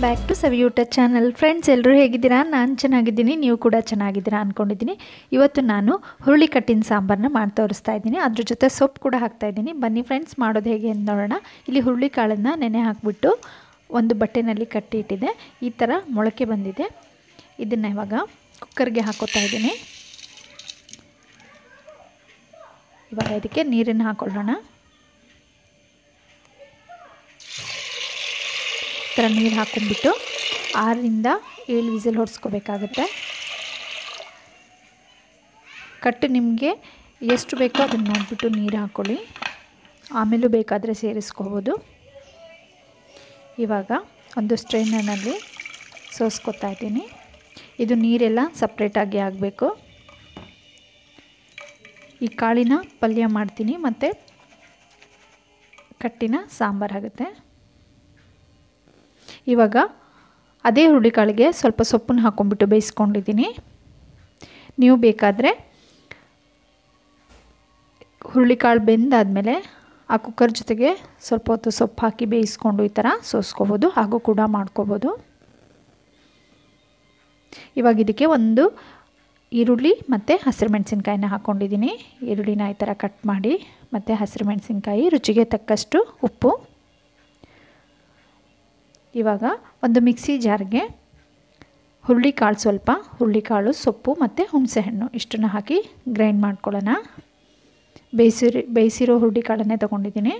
back to Saviyoota channel friends ಎಲ್ಲರೂ ಹೇಗಿದ್ದೀರಾ ನಾನು ಚೆನ್ನಾಗಿದ್ದೀನಿ ನೀವು ಕೂಡ ಚೆನ್ನಾಗಿದ್ದೀರಾ ಅಂದ್ಕೊಂಡಿದ್ದೀನಿ ಇವತ್ತು ನಾನು ಹುರುಳಿ ಕಟ್ಟಿನ ಸಾಂಬಾರನ್ನ ಮಾಡಿ ತೋರಿಸ್ತಾ ಇದ್ದೀನಿ ಅದ್ರ ಜೊತೆ ಸೊಪ್ಪು ಕೂಡ ಹಾಕ್ತಾ ಇದ್ದೀನಿ ಬನ್ನಿ ಫ್ರೆಂಡ್ಸ್ ಮಾಡೋದು ಹೇಗೆ ಅಂತ ನೋಡೋಣ ಇಲ್ಲಿ ಹುರುಳಿ ಕಾಳನ್ನು ನೆನೆ ಹಾಕಿಬಿಟ್ಟು ಒಂದು ಬಟ್ಟೆನಲ್ಲಿ ಕಟ್ಟಿ ಇಟ್ಟಿದೆ ಈ ಥರ ಮೊಳಕೆ ಬಂದಿದೆ ಇದನ್ನು ಇವಾಗ ಕುಕ್ಕರ್ಗೆ ಹಾಕೋತಾ ಇದ್ದೀನಿ ಇವಾಗ ಇದಕ್ಕೆ ನೀರನ್ನು ಹಾಕೊಳ್ಳೋಣ ಈ ಥರ ನೀರು ಹಾಕೊಂಡ್ಬಿಟ್ಟು ಆರರಿಂದ ಏಳು ವಿಸಿಲ್ ಹೊಡ್ಸ್ಕೋಬೇಕಾಗತ್ತೆ ಕಟ್ಟು ನಿಮಗೆ ಎಷ್ಟು ಬೇಕೋ ಅದನ್ನು ನೋಡಿಬಿಟ್ಟು ನೀರು ಹಾಕ್ಕೊಳ್ಳಿ ಆಮೇಲೂ ಬೇಕಾದರೆ ಸೇರಿಸ್ಕೋಬೋದು ಇವಾಗ ಒಂದು ಸ್ಟ್ರೈನರ್ನಲ್ಲಿ ಸೋಸ್ಕೊತಾ ಇದ್ದೀನಿ ಇದು ನೀರೆಲ್ಲ ಸಪ್ರೇಟಾಗಿ ಆಗಬೇಕು ಈ ಕಾಳಿನ ಪಲ್ಯ ಮಾಡ್ತೀನಿ ಮತ್ತು ಕಟ್ಟಿನ ಸಾಂಬಾರು ಆಗುತ್ತೆ ಇವಾಗ ಅದೇ ಹುರುಳಿಕಾಳಿಗೆ ಸ್ವಲ್ಪ ಸೊಪ್ಪನ್ನು ಹಾಕ್ಕೊಂಡ್ಬಿಟ್ಟು ಬೇಯಿಸ್ಕೊಂಡಿದ್ದೀನಿ ನೀವು ಬೇಕಾದರೆ ಹುರುಳಿಕಾಳು ಬೆಂದಾದಮೇಲೆ ಆ ಕುಕ್ಕರ್ ಜೊತೆಗೆ ಸ್ವಲ್ಪ ಹೊತ್ತು ಸೊಪ್ಪು ಹಾಕಿ ಬೇಯಿಸ್ಕೊಂಡು ಈ ಥರ ಸೋಸ್ಕೋಬೋದು ಹಾಗೂ ಕೂಡ ಮಾಡ್ಕೋಬೋದು ಇವಾಗ ಇದಕ್ಕೆ ಒಂದು ಈರುಳ್ಳಿ ಮತ್ತು ಹಸಿರು ಮೆಣಸಿನ್ಕಾಯಿನ ಹಾಕ್ಕೊಂಡಿದ್ದೀನಿ ಈರುಳ್ಳಿನ ಈ ಥರ ಕಟ್ ಮಾಡಿ ಮತ್ತು ಹಸಿರು ಮೆಣಸಿನ್ಕಾಯಿ ರುಚಿಗೆ ತಕ್ಕಷ್ಟು ಉಪ್ಪು ಇವಾಗ ಒಂದು ಮಿಕ್ಸಿ ಜಾರ್ಗೆ ಹುರುಳಿಕಾಳು ಸ್ವಲ್ಪ ಹುರುಳಿಕಾಳು ಸೊಪ್ಪು ಮತ್ತು ಹುಣಸೆಹಣ್ಣು ಇಷ್ಟನ್ನು ಹಾಕಿ ಗ್ರೈಂಡ್ ಮಾಡ್ಕೊಳ್ಳೋಣ ಬೇಯಿಸಿರಿ ಬೇಯಿಸಿರೋ ಹುರುಳಿಕಾಳನ್ನೇ ತೊಗೊಂಡಿದ್ದೀನಿ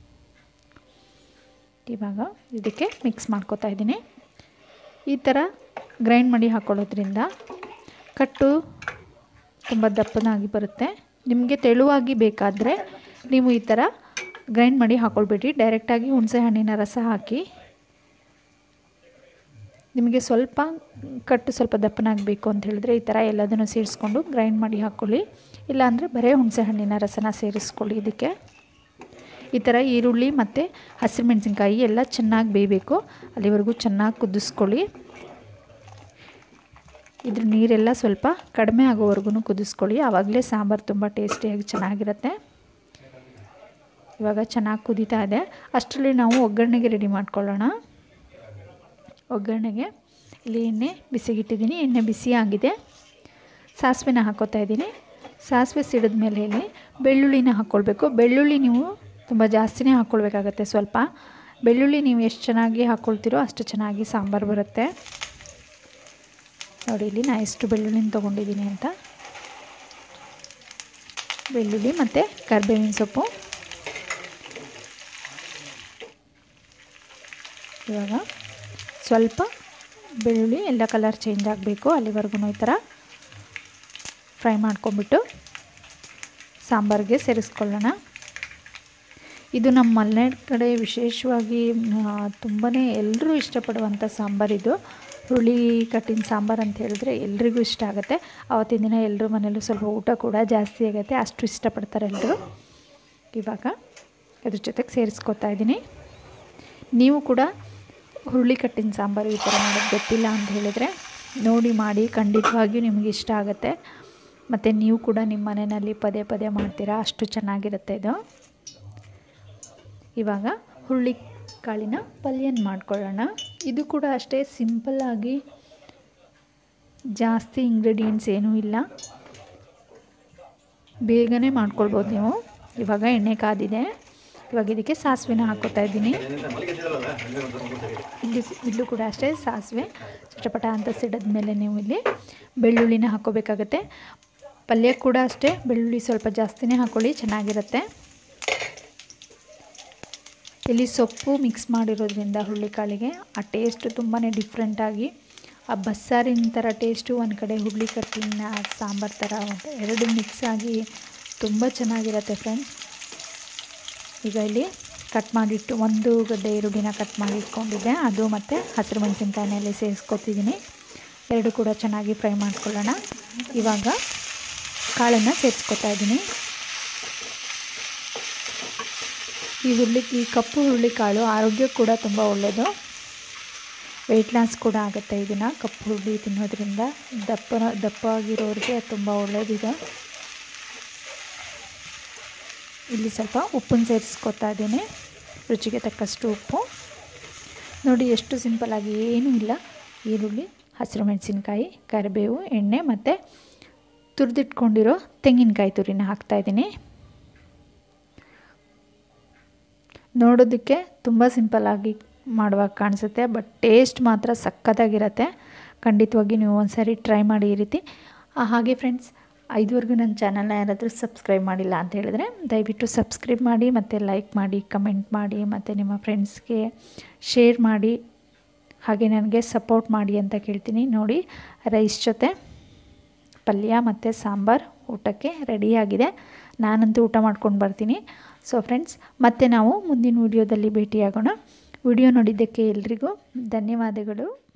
ಇವಾಗ ಇದಕ್ಕೆ ಮಿಕ್ಸ್ ಮಾಡ್ಕೊತಾ ಇದ್ದೀನಿ ಈ ಥರ ಗ್ರೈಂಡ್ ಮಾಡಿ ಹಾಕ್ಕೊಳ್ಳೋದ್ರಿಂದ ಕಟ್ಟು ತುಂಬ ದಪ್ಪನಾಗಿ ಬರುತ್ತೆ ನಿಮಗೆ ತೆಳುವಾಗಿ ಬೇಕಾದರೆ ನೀವು ಈ ಥರ ಗ್ರೈಂಡ್ ಮಾಡಿ ಹಾಕ್ಕೊಳ್ಬೇಡಿ ಡೈರೆಕ್ಟಾಗಿ ಹುಣಸೆ ಹಣ್ಣಿನ ರಸ ಹಾಕಿ ನಿಮಗೆ ಸ್ವಲ್ಪ ಕಟ್ಟು ಸ್ವಲ್ಪ ದಪ್ಪನಾಗಬೇಕು ಅಂತ ಹೇಳಿದ್ರೆ ಈ ಥರ ಎಲ್ಲದನ್ನು ಸೇರಿಸ್ಕೊಂಡು ಗ್ರೈಂಡ್ ಮಾಡಿ ಹಾಕ್ಕೊಳ್ಳಿ ಇಲ್ಲಾಂದರೆ ಬರೀ ಹುಣಸೆ ಹಣ್ಣಿನ ರಸನ ಸೇರಿಸ್ಕೊಳ್ಳಿ ಇದಕ್ಕೆ ಈ ಥರ ಈರುಳ್ಳಿ ಮತ್ತು ಹಸಿರು ಮೆಣಸಿನ್ಕಾಯಿ ಎಲ್ಲ ಚೆನ್ನಾಗಿ ಬೇಯಬೇಕು ಅಲ್ಲಿವರೆಗೂ ಚೆನ್ನಾಗಿ ಕುದಿಸ್ಕೊಳ್ಳಿ ಇದ್ರ ನೀರೆಲ್ಲ ಸ್ವಲ್ಪ ಕಡಿಮೆ ಆಗೋವರೆಗೂ ಕುದಿಸ್ಕೊಳ್ಳಿ ಆವಾಗಲೇ ಸಾಂಬಾರು ತುಂಬ ಟೇಸ್ಟಿಯಾಗಿ ಚೆನ್ನಾಗಿರುತ್ತೆ ಇವಾಗ ಚೆನ್ನಾಗಿ ಕುದೀತಾ ಇದೆ ಅಷ್ಟರಲ್ಲಿ ನಾವು ಒಗ್ಗರಣೆಗೆ ರೆಡಿ ಮಾಡ್ಕೊಳ್ಳೋಣ ಒಗ್ಗರಣೆಗೆ ಇಲ್ಲಿ ಎಣ್ಣೆ ಬಿಸಿಗಿಟ್ಟಿದ್ದೀನಿ ಎಣ್ಣೆ ಬಿಸಿ ಆಗಿದೆ ಸಾಸಿವೆನ ಹಾಕೋತಾ ಇದ್ದೀನಿ ಸಾಸಿವೆ ಸಿಡಿದ ಮೇಲೆ ಇಲ್ಲಿ ಬೆಳ್ಳುಳ್ಳಿನ ಹಾಕ್ಕೊಳ್ಬೇಕು ಬೆಳ್ಳುಳ್ಳಿ ನೀವು ತುಂಬ ಜಾಸ್ತಿನೇ ಹಾಕ್ಕೊಳ್ಬೇಕಾಗತ್ತೆ ಸ್ವಲ್ಪ ಬೆಳ್ಳುಳ್ಳಿ ನೀವು ಎಷ್ಟು ಚೆನ್ನಾಗಿ ಹಾಕ್ಕೊಳ್ತೀರೋ ಅಷ್ಟು ಚೆನ್ನಾಗಿ ಸಾಂಬಾರು ಬರುತ್ತೆ ನೋಡಿ ಇಲ್ಲಿ ನಾನು ಎಷ್ಟು ಬೆಳ್ಳುಳ್ಳಿನ ತೊಗೊಂಡಿದ್ದೀನಿ ಅಂತ ಬೆಳ್ಳುಳ್ಳಿ ಮತ್ತು ಕರಿಬೇವಿನ ಸೊಪ್ಪು ಇವಾಗ ಸ್ವಲ್ಪ ಬೆಳ್ಳುಳ್ಳಿ ಎಲ್ಲ ಕಲರ್ ಚೇಂಜ್ ಆಗಬೇಕು ಅಲ್ಲಿವರೆಗೂ ಈ ಥರ ಫ್ರೈ ಮಾಡ್ಕೊಂಬಿಟ್ಟು ಸಾಂಬಾರಿಗೆ ಸೇರಿಸ್ಕೊಳ್ಳೋಣ ಇದು ನಮ್ಮ ಮಲೆನಾಡು ಕಡೆ ವಿಶೇಷವಾಗಿ ತುಂಬಾ ಎಲ್ಲರೂ ಇಷ್ಟಪಡುವಂಥ ಸಾಂಬಾರಿದು ಹುರುಳಿ ಕಟ್ಟಿನ ಸಾಂಬಾರು ಅಂತ ಹೇಳಿದ್ರೆ ಎಲ್ರಿಗೂ ಇಷ್ಟ ಆಗುತ್ತೆ ಆವತ್ತಿನ ದಿನ ಎಲ್ಲರ ಮನೇಲೂ ಸ್ವಲ್ಪ ಊಟ ಕೂಡ ಜಾಸ್ತಿ ಆಗುತ್ತೆ ಅಷ್ಟು ಇಷ್ಟಪಡ್ತಾರೆ ಎಲ್ಲರೂ ಇವಾಗ ಅದ್ರ ಜೊತೆಗೆ ಸೇರಿಸ್ಕೊತಾ ಇದ್ದೀನಿ ನೀವು ಕೂಡ ಹುರುಳಿ ಕಟ್ಟಿನ ಸಾಂಬಾರು ಈ ಥರ ಮಾಡೋದು ಗೊತ್ತಿಲ್ಲ ಅಂತ ಹೇಳಿದರೆ ನೋಡಿ ಮಾಡಿ ಖಂಡಿತವಾಗಿಯೂ ನಿಮಗೆ ಇಷ್ಟ ಆಗುತ್ತೆ ಮತ್ತು ನೀವು ಕೂಡ ನಿಮ್ಮ ಮನೆಯಲ್ಲಿ ಪದೇ ಪದೇ ಮಾಡ್ತೀರಾ ಅಷ್ಟು ಚೆನ್ನಾಗಿರುತ್ತೆ ಇದು ಇವಾಗ ಹುರುಳಿ ಕಾಳಿನ ಪಲ್ಯನ ಮಾಡ್ಕೊಳ್ಳೋಣ ಇದು ಕೂಡ ಅಷ್ಟೇ ಸಿಂಪಲ್ಲಾಗಿ ಜಾಸ್ತಿ ಇಂಗ್ರೀಡಿಯೆಂಟ್ಸ್ ಏನೂ ಇಲ್ಲ ಬೇಗನೆ ಮಾಡ್ಕೊಳ್ಬೋದು ನೀವು ಇವಾಗ ಎಣ್ಣೆ ಕಾದಿದೆ ಇವಾಗ ಇದಕ್ಕೆ ಸಾಸಿವೆನ ಹಾಕೋತಾ ಇದ್ದೀನಿ ಇಲ್ಲಿ ಇಲ್ಲೂ ಕೂಡ ಅಷ್ಟೇ ಸಾಸಿವೆ ಚಟಪಟ ಅಂತ ಸಿಡಿದ ಮೇಲೆ ನೀವು ಇಲ್ಲಿ ಬೆಳ್ಳುಳ್ಳಿನ ಹಾಕೋಬೇಕಾಗತ್ತೆ ಪಲ್ಯ ಕೂಡ ಅಷ್ಟೇ ಬೆಳ್ಳುಳ್ಳಿ ಸ್ವಲ್ಪ ಜಾಸ್ತಿನೇ ಹಾಕ್ಕೊಳ್ಳಿ ಚೆನ್ನಾಗಿರುತ್ತೆ ಇಲ್ಲಿ ಸೊಪ್ಪು ಮಿಕ್ಸ್ ಮಾಡಿರೋದ್ರಿಂದ ಹುರುಳಿಕಾಳಿಗೆ ಆ ಟೇಸ್ಟ್ ತುಂಬಾ ಡಿಫ್ರೆಂಟಾಗಿ ಆ ಬಸ್ಸಾರಿನ ಥರ ಟೇಸ್ಟು ಒಂದು ಕಡೆ ಹುರುಳಿ ಕಟ್ಟಿನ ಸಾಂಬಾರು ಥರ ಎರಡು ಮಿಕ್ಸ್ ಆಗಿ ತುಂಬ ಚೆನ್ನಾಗಿರುತ್ತೆ ಫ್ರೆಂಡ್ಸ್ ಈಗ ಇಲ್ಲಿ ಕಟ್ ಮಾಡಿಟ್ಟು ಒಂದು ಗಡ್ಡೆ ಈರುಳ್ಳಿನ ಕಟ್ ಮಾಡಿ ಇಟ್ಕೊಂಡಿದ್ದೆ ಅದು ಮತ್ತು ಹಸಿರು ಮೆಣಸಿನ್ಕಾಯಿನಲ್ಲಿ ಸೇರಿಸ್ಕೊತಿದ್ದೀನಿ ಎರಡು ಕೂಡ ಚೆನ್ನಾಗಿ ಫ್ರೈ ಮಾಡ್ಕೊಳ್ಳೋಣ ಇವಾಗ ಕಾಳನ್ನು ಸೇರಿಸ್ಕೊತಾ ಇದ್ದೀನಿ ಈ ಹುರುಳಿ ಈ ಕಪ್ಪು ಹುರುಳಿಕಾಳು ಆರೋಗ್ಯಕ್ಕೆ ಕೂಡ ತುಂಬ ಒಳ್ಳೆಯದು ವೆಯ್ಟ್ ಲಾಸ್ ಕೂಡ ಆಗುತ್ತೆ ಇದನ್ನು ಕಪ್ಪು ಹುರುಳಿ ತಿನ್ನೋದ್ರಿಂದ ದಪ್ಪ ದಪ್ಪ ಆಗಿರೋರಿಗೆ ತುಂಬ ಒಳ್ಳೆಯದಿದೆ ಇಲ್ಲಿ ಸ್ವಲ್ಪ ಉಪ್ಪನ್ನು ಸೇರಿಸ್ಕೊತಾ ಇದ್ದೀನಿ ರುಚಿಗೆ ತಕ್ಕಷ್ಟು ಉಪ್ಪು ನೋಡಿ ಎಷ್ಟು ಸಿಂಪಲ್ಲಾಗಿ ಏನೂ ಇಲ್ಲ ಈರುಳ್ಳಿ ಹಸಿರು ಮೆಣಸಿನ್ಕಾಯಿ ಕರಿಬೇವು ಎಣ್ಣೆ ಮತ್ತು ತುರಿದಿಟ್ಕೊಂಡಿರೋ ತೆಂಗಿನಕಾಯಿ ತುರಿನ ಹಾಕ್ತಾಯಿದ್ದೀನಿ ನೋಡೋದಕ್ಕೆ ತುಂಬ ಸಿಂಪಲ್ಲಾಗಿ ಮಾಡುವಾಗ ಕಾಣಿಸುತ್ತೆ ಬಟ್ ಟೇಸ್ಟ್ ಮಾತ್ರ ಸಖತ್ತಾಗಿರುತ್ತೆ ಖಂಡಿತವಾಗಿ ನೀವು ಒಂದ್ಸರಿ ಟ್ರೈ ಮಾಡಿ ಈ ರೀತಿ ಹಾಗೆ ಫ್ರೆಂಡ್ಸ್ ಐದುವರೆಗೂ ನನ್ನ ಚಾನಲ್ನ ಯಾರಾದರೂ ಸಬ್ಸ್ಕ್ರೈಬ್ ಮಾಡಿಲ್ಲ ಅಂತ ಹೇಳಿದ್ರೆ ದಯವಿಟ್ಟು ಸಬ್ಸ್ಕ್ರೈಬ್ ಮಾಡಿ ಮತ್ತು ಲೈಕ್ ಮಾಡಿ ಕಮೆಂಟ್ ಮಾಡಿ ಮತ್ತು ನಿಮ್ಮ ಫ್ರೆಂಡ್ಸ್ಗೆ ಶೇರ್ ಮಾಡಿ ಹಾಗೆ ನನಗೆ ಸಪೋರ್ಟ್ ಮಾಡಿ ಅಂತ ಕೇಳ್ತೀನಿ ನೋಡಿ ರೈಸ್ ಜೊತೆ ಪಲ್ಯ ಮತ್ತು ಸಾಂಬಾರು ಊಟಕ್ಕೆ ರೆಡಿಯಾಗಿದೆ ನಾನಂತೂ ಊಟ ಮಾಡ್ಕೊಂಡು ಬರ್ತೀನಿ ಸೊ ಫ್ರೆಂಡ್ಸ್ ಮತ್ತೆ ನಾವು ಮುಂದಿನ ವೀಡಿಯೋದಲ್ಲಿ ಭೇಟಿಯಾಗೋಣ ವಿಡಿಯೋ ನೋಡಿದ್ದಕ್ಕೆ ಎಲ್ರಿಗೂ ಧನ್ಯವಾದಗಳು